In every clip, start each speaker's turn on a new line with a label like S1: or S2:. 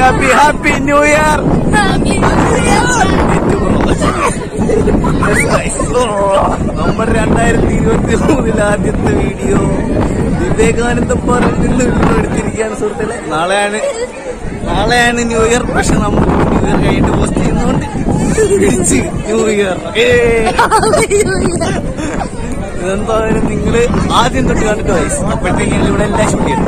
S1: Happy happy new year നമ്മുടെ രണ്ടായിരത്തി ഇരുപത്തി മൂന്നിൽ ആദ്യത്തെ വീഡിയോ വിവേകാനന്ദ പാർക്കിൽ നിന്ന് വീഡിയോ എടുത്തിരിക്കുകയാണ് സുഹൃത്തുക്കളെ നാളെയാണ് നാളെയാണ് ന്യൂ ഇയർ പക്ഷെ നമ്മൾ ന്യൂ ഇയർ കഴിഞ്ഞിട്ട് പോസ്റ്റ് ചെയ്യുന്നതുകൊണ്ട് തിരിച്ച് ന്യൂ ഇയർ ഇതെന്തായാലും നിങ്ങള് ആദ്യം തൊട്ട് കണ്ടിട്ട് വയസ്സ് അപ്പോഴത്തേക്ക് ഞങ്ങൾ ഇവിടെ എല്ലാം ഷൂട്ട് ചെയ്തു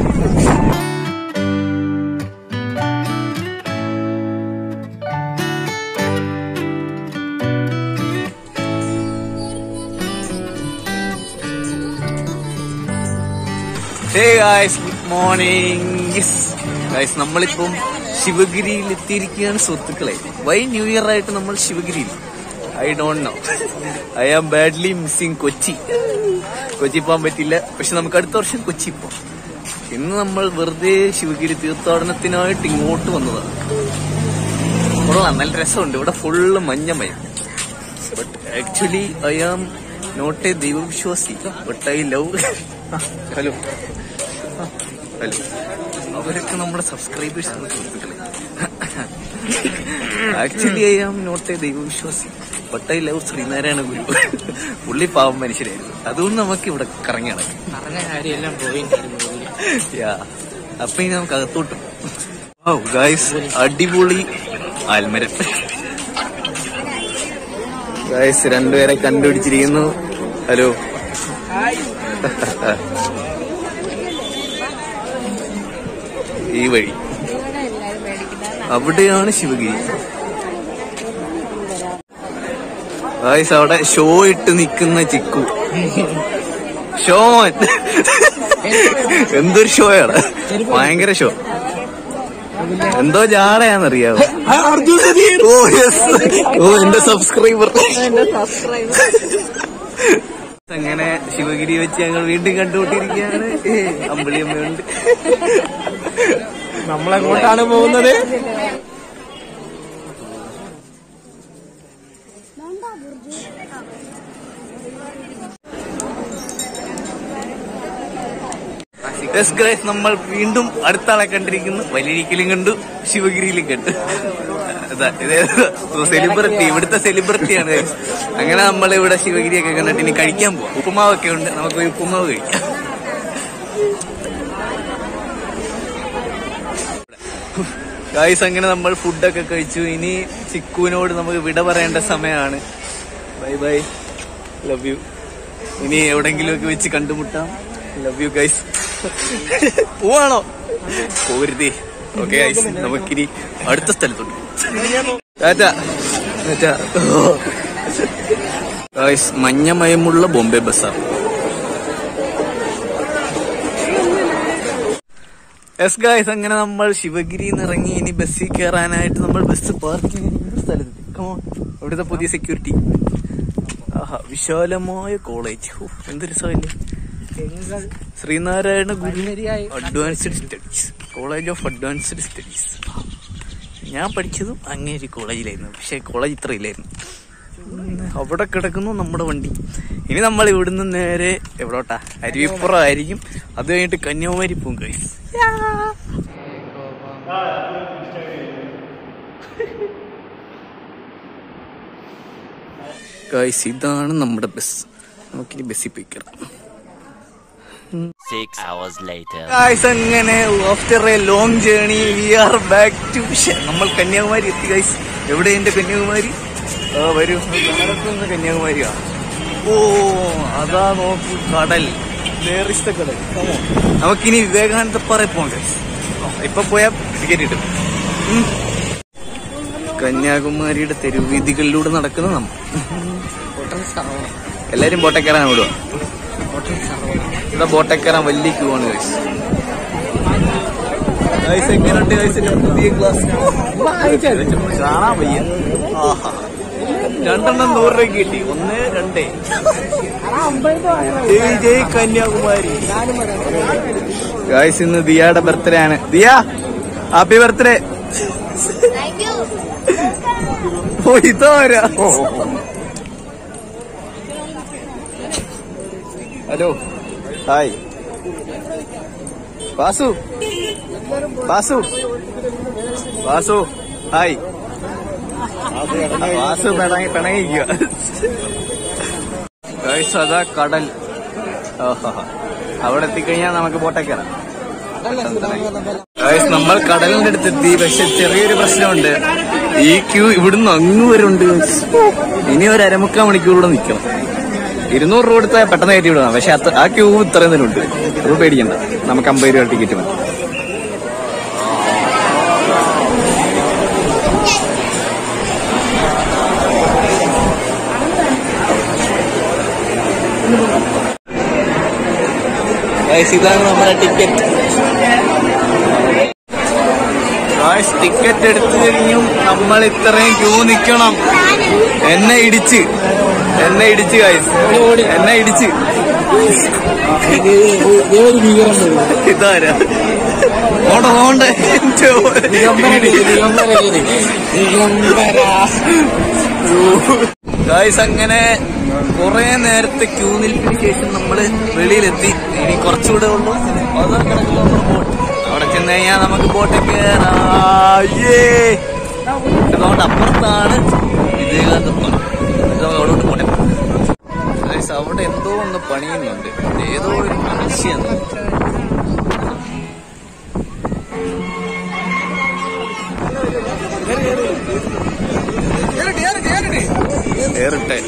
S1: hey guys good morning guys നമ്മളിപ്പം ശിവഗിരിയിൽ എത്തിയിരിക്കുകയാണ് സുഹൃത്തുക്കളെ വൈ ന്യൂ ഇയർ ആയിട്ട് നമ്മൾ ശിവഗിരിയിൽ I don't know I am badly missing Kochi Kochi പോകാൻ പറ്റില്ല പക്ഷെ നമുക്ക് അടുത്ത വർഷം കൊച്ചി പോകാം ഇന്ന് നമ്മൾ വെറുതെ ശിവഗിരി തീർത്ഥാടനത്തിനായിട്ട് ഇങ്ങോട്ട് വന്നതാണ് കൊള്ളാം നല്ല രസമുണ്ട് ഇവിടെ ഫുള്ള് മഞ്ഞമയം but actually I am not a ദൈവവിശ്വാസി but I love hello hello അവരൊക്കെ നമ്മുടെ സബ്സ്ക്രൈബേഴ്സ് ആണ് സുഹൃത്തുക്കളെ actually I am not a ദൈവവിശ്വാസി but I love Sree Narayana Guru പുള്ളി പാവം മനുഷ്യരായിരുന്നു അതുകൊണ്ട് നമുക്ക് ഇവിടെ കറങ്ങി നടക്കാം
S2: പറഞ്ഞ കാര്യമെല്ലാം പോയി
S1: യാ അപ്പൊ ഇനി നമുക്ക് അകത്തോട്ട് ഓ ഗായ്സ് അടിപൊളി ആൽമരം ഗായ്സ് രണ്ടുപേരെ കണ്ടുപിടിച്ചിരിക്കുന്നു ഹലോ ഈ വഴി അവിടെയാണ് ശിവഗിരി ഗായ്സ് അവിടെ ഷോ ഇട്ട് നിൽക്കുന്ന ചിക്കു ഷോൻ എന്തൊരു ഷോയാണ് ഭയങ്കര ഷോ എന്തോ ജാടയാന്നറിയാവോ ഓ യെസ് ഓ എന്റെ സബ്സ്ക്രൈബർ അങ്ങനെ ശിവഗിരി വെച്ച് ഞങ്ങൾ വീണ്ടും കണ്ടുകൊണ്ടിരിക്കുകയാണ് ഏ, അമ്പിളിയമ്മയുണ്ട്
S2: നമ്മളെങ്ങോട്ടാണ് പോകുന്നത്
S1: Yes, guys, നമ്മൾ വീണ്ടും അടുത്ത ആളെ കണ്ടിരിക്കുന്നു വലിരിക്കലും കണ്ടു ശിവഗിരിയിലും കണ്ടു സെലിബ്രിറ്റി ഇവിടുത്തെ സെലിബ്രിറ്റിയാണ് guys. അങ്ങനെ നമ്മൾ ഇവിടെ ശിവഗിരിയൊക്കെ കണ്ടിട്ട് ഇനി കഴിക്കാൻ പോവാം ഉപ്പുമാവൊക്കെ ഉണ്ട് നമുക്ക് പോയി ഉപ്പുമാവ് കഴിക്കാം ഗായ്സ് അങ്ങനെ നമ്മൾ ഫുഡൊക്കെ കഴിച്ചു ഇനി ചിക്കുവിനോട് നമുക്ക് വിട പറയേണ്ട സമയമാണ് ബൈ ബൈ ലവ് യു ഇനി എവിടെങ്കിലുമൊക്കെ വെച്ച് കണ്ടുമുട്ടാം ലവ് യു ഗൈസ് പോവാണോ പോരുതേ ഓക്കെ ഗൈസ് നമുക്കിനി അടുത്ത സ്ഥലത്തോട്ട് ടാറ്റ ടാറ്റ ഗൈസ് മഞ്ഞമയമുള്ള ബോംബെ ബസാർ യെസ് ഗായ്സ് അങ്ങനെ നമ്മൾ ശിവഗിരിയിൽ നിന്ന് ഇറങ്ങി ഇനി ബസ്സിൽ കയറാനായിട്ട് നമ്മൾ ബസ് പാർക്ക് ചെയ്തിരിക്കുന്ന സ്ഥലത്ത് കമോൺ ഇവിടുത്തെ പുതിയ സെക്യൂരിറ്റി ആഹാ വിശാലമായ കോളേജ് ഓ എന്തൊരു രസമല്ലേ Sree Narayana Guru advanced studies college of advanced studies ഞാൻ പഠിച്ചതും അങ്ങേരി കോളേജിലായിരുന്നു പക്ഷെ കോളേജ് ഇത്ര ഇല്ലായിരുന്നു ഉം, അവിടെ കിടക്കുന്നു നമ്മുടെ വണ്ടി ഇനി നമ്മൾ ഇവിടുന്ന് നേരെ എവിടോട്ടാ അരുവിപ്പുറം ആയിരിക്കും അത് കഴിഞ്ഞിട്ട് കന്യാകുമാരി പോകും ഗൈസ് ഗൈസ് ഇതാണ് നമ്മുടെ ബസ് നമുക്കിനി ബസ്സിൽ പോയി കയറാം
S3: Six hours later.
S1: ഗൈസ് അങ്ങനെ after a long journey we are back to നമ്മൾ കന്യാകുമാരി എത്തി ഗൈസ് എവിടെ എന്റെ കന്യാകുമാരി ആ വരൂ നടക്കുന്ന കന്യാകുമാരിയാ ഓ അതാ നോക്കൂ കടൽ വേറിഷ്ട കടൽ Come on. നമുക്കിനി വിവേകാനന്ദ പാറ പോകാം ഗൈസ് ഇപ്പൊ പോയാ ടിക്കറ്റ് കിട്ടും ഉം. കന്യാകുമാരിയുടെ തെരുവീതികളിലൂടെ നടക്കുന്ന നമ്മ എല്ലാരും ബോട്ടക്കയറാൻ വിടുക ഇവിടെ ബോട്ടക്കയറാൻ വലിയ ക്യൂ ആണ് ഗൈസ് ഗൈസ് എങ്ങനെയുണ്ട് ഗൈസ് എന്റെ പുതിയ ക്ലാസ് കാണാൻ വയ്യ ആഹാ. രണ്ടെണ്ണം നൂറ് രൂപ കിട്ടി ഒന്ന് രണ്ടേ ജയ് ജയ് കന്യാകുമാരി ഗായ്സ് ഇന്ന് ദിയയുടെ ബർത്ത്ഡേ ആണ് ദിയ ഹാപ്പി ബർത്ത്ഡേ ഓ ഇതോരാ hello hi Vasu Vasu Vasu hi Vasu പിണങ്ങി പിണങ്ങിക്കുക ഗൈസ് അതാ കടൽ ഓഹോ അവിടെ എത്തിക്കഴിഞ്ഞാൽ നമുക്ക് ബോട്ടൊക്കെ കയറാം ഗൈസ് നമ്മൾ കടലിന്റെ അടുത്തെത്തി പക്ഷെ ചെറിയൊരു പ്രശ്നമുണ്ട് ഈ ക്യൂ ഇവിടുന്ന് അങ്ങ് വരെ ഉണ്ട് guys. ഇനി ഒരു അരമുക്കാൽ മണിക്കൂർ കൂടെ നിൽക്കണം ഇരുന്നൂറ് രൂപ കൊടുത്താൽ പെട്ടെന്ന് കയറ്റി വിടണം പക്ഷെ അത്ര ആ ക്യൂ ഇത്രയും തന്നെ ഉണ്ട് അത് പേടിക്കണ്ട നമുക്ക് അമ്പത് രൂപ ടിക്കറ്റ് മതി Guys, ഇതാണ് നമ്മുടെ ടിക്കറ്റ് ടിക്കറ്റ് എടുത്തു കഴിഞ്ഞും നമ്മൾ ഇത്രയും ക്യൂ നിക്കണം എന്നെ ഇടിച്ച് എന്നെ ഇടിച്ച് ഗായ്സ് എന്നെ ഇടിച്ച് ഇതാരാ ഓണ്ട ഓണ്ട ഗായ്സ് അങ്ങനെ കുറെ നേരത്തെ ക്യൂ നിൽപ്പിന് ശേഷം നമ്മള് വെളിയിലെത്തി ഇനി കുറച്ചുകൂടെ ഉള്ളൂ അതാ കിടക്കുന്ന നമ്മുടെ ബോട്ട് അവിടെ ചെന്ന് കഴിഞ്ഞാൽ നമുക്ക് ബോട്ട് കയറായേ അതുകൊണ്ട് അപ്പുറത്താണ് വിജയകാന്തപ്പം അവിടോട്ട് പോട്ടെ ഗായ്സ് അവിടെ എന്തോ ഒന്ന് പണിയുന്നുണ്ട് ഏതോ ഒരു മനുഷ്യൻ ഏറിട്ടെ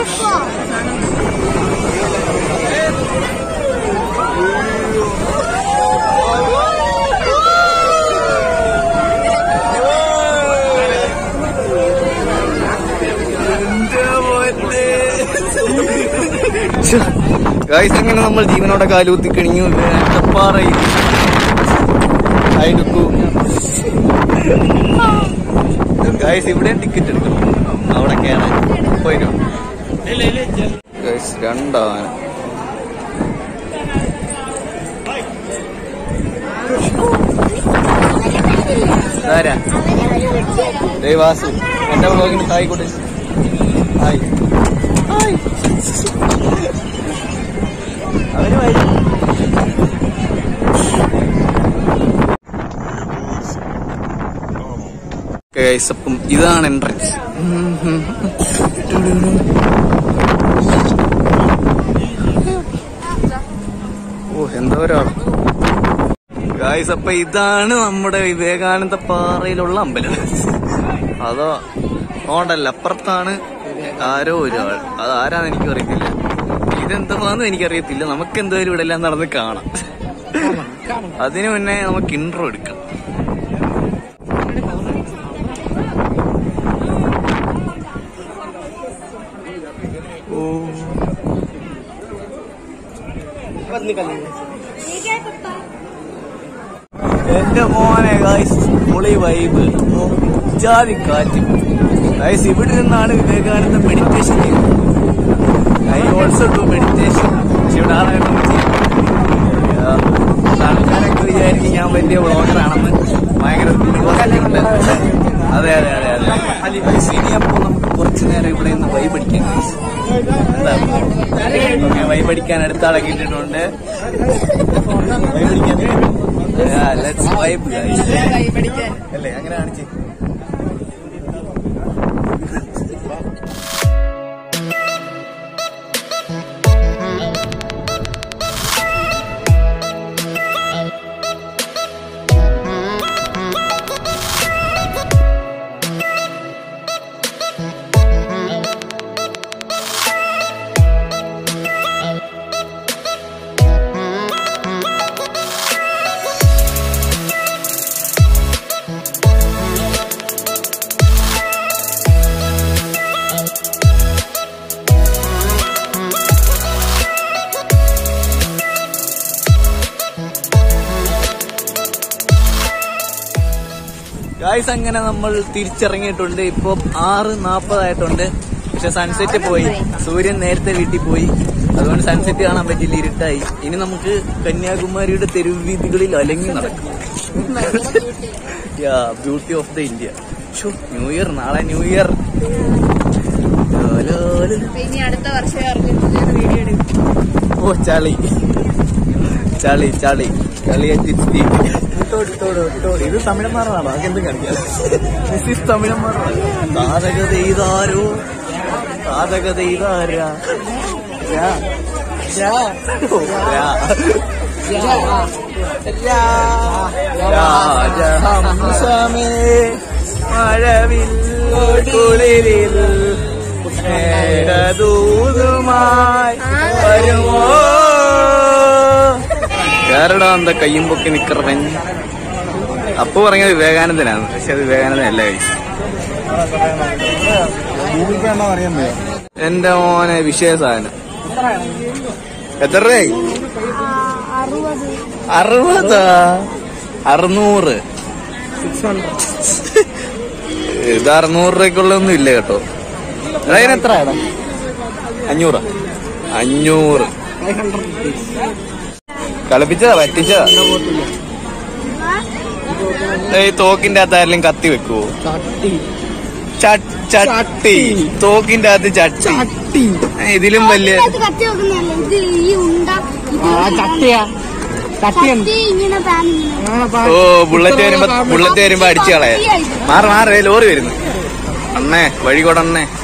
S1: ഗായ്സ് അങ്ങനെ നമ്മൾ ജീവനോടെ കാലുകുത്തി കഴിഞ്ഞു വേണ്ടപ്പാറയിൽ ആയിടുക്കു ഗായ്സ് ഇവിടെ ടിക്കറ്റ് എടുക്കണം അവിടെ കയറാൻ പോയിനോ ഗായ്സ് രണ്ടാന ഇതാരാ ദേ വാസു എന്റെ വ്ളോഗിന് ഹായ് കൊടു ഹായ് ഹായ് അവന് വരും ഗൈസ് അപ്പം ഇതാണ് എൻട്രൻസ് ഓ എന്താ ഒരാള് ഗായ്സ് അപ്പൊ ഇതാണ് നമ്മുടെ വിവേകാനന്ദ പാറയിലുള്ള അമ്പലം അതോ ഓണ്ടല്ല അപ്പുറത്താണ് ആരോ ഒരാൾ അത് ആരാന്ന് എനിക്ക് അറിയത്തില്ല ഇതെന്താന്ന് എനിക്കറിയത്തില്ല നമുക്ക് എന്തായാലും ഇവിടെ എല്ലാം നടന്ന് കാണാം അതിനു മുന്നേ നമുക്ക് ഇൻട്രോ എടുക്കാം ഓ എന്റെ മോനെ ഗായ്സ് പൊളി വൈബ് ജാതി കാറ്റ് ഗായ്സ് ഇവിടെ നിന്നാണ് വിവേകാനന്ദ മെഡിറ്റേഷൻ ചെയ്യുന്നത് ഐ ഓൾസോ ഡു മെഡിറ്റേഷൻ പക്ഷെ ഇവിടെ ആളായിട്ട് ആൾക്കാരൊക്കെ വിചാരിക്കും ഞാൻ വലിയ വ്ളോഗറാണെന്ന് ഭയങ്കര ഉണ്ട് അതെ അതെ അതെ അതെ ഗായ്സ് ഇനി അപ്പോ നമുക്ക് കുറച്ചു നേരം ഇവിടെ നിന്ന് വൈബ് അടിക്കാൻ guys. എന്താ ഓക്കെ വൈബ് അടിക്കാൻ അടുത്ത ആളെ കിട്ടിയിട്ടുണ്ട് വൈബ് അടിക്കാൻ ലെറ്റ്സ് വൈബ് ഗൈസ് അല്ലേ അങ്ങനെ കാണിച്ച് ഗായ്സ് അങ്ങനെ നമ്മൾ തിരിച്ചിറങ്ങിയിട്ടുണ്ട് ഇപ്പൊ ആറ് നാപ്പതായിട്ടുണ്ട് പക്ഷെ സൺസെറ്റ് പോയി സൂര്യൻ നേരത്തെ വീട്ടിൽ പോയി അതുകൊണ്ട് സൺസെറ്റ് കാണാൻ പറ്റില്ല ഇരുട്ടായി ഇനി നമുക്ക് കന്യാകുമാരിയുടെ തെരുവ് വീതികളിൽ അലങ്ങി നടക്കും yeah beauty of the India new year നാളെ ന്യൂ ഇയർ
S4: ഇനി അടുത്ത വർഷം അർജന്റീന വീഡിയോ എടുക്കും
S1: ഓ ചളി ചളി ചളി കളിയാറ്റി
S2: ഇത് തമിഴന്മാരാണോ അതൊക്കെ എന്ത് കാണിക്കാം
S1: തമിഴന്മാരാണ് സാധകത ഇതാരോ സാധകത ഇതാരാ രാജഹംസമേ മഴവിൽ കുളിരിൽ സ്നേഹദൂതുമായി വരുമോ யாரடா அந்த கையும் പൊക്കി നിക്കറവൻ അപ്പൊ പറഞ്ഞത് വിവേകാനന്ദനാണ് പക്ഷെ അത് വിവേകാനന്ദൻ അല്ല കഴിച്ചു എന്റെ മോനെ വിഷയ സാധനം എത്ര രൂപയായി അറുപതാ അറുന്നൂറ് ഇത് അറുന്നൂറ് രൂപയ്ക്കുള്ളൊന്നും ഇല്ല കേട്ടോ അതിന് എത്ര അഞ്ഞൂറ് അഞ്ഞൂറ് കളിപ്പിച്ചതാ പറ്റിച്ചതാ ഈ തോക്കിന്റെ അകത്ത് ആരെങ്കിലും കത്തി വെക്കുവോ ചട്ട്- ചട്ടി തോക്കിന്റെ അകത്ത് ചട്ടി ഏ, ഇതിലും വലിയ
S4: അത് കത്തി വെക്കുന്നതല്ല ഇത് ഈ ഉണ്ട ഇത്
S2: ചട്ടിയാ
S4: കത്തി ഇങ്ങനെ പാൻ ഇങ്ങനെ
S1: ഓ ബുള്ളറ്റ് വരുമ്പോ ബുള്ളറ്റ് വരുമ്പോ അടിച്ചു കളയാ മാറി മാറി ലോറി വരുന്നു അണ്ണേ വഴി കൊടണ്ണേ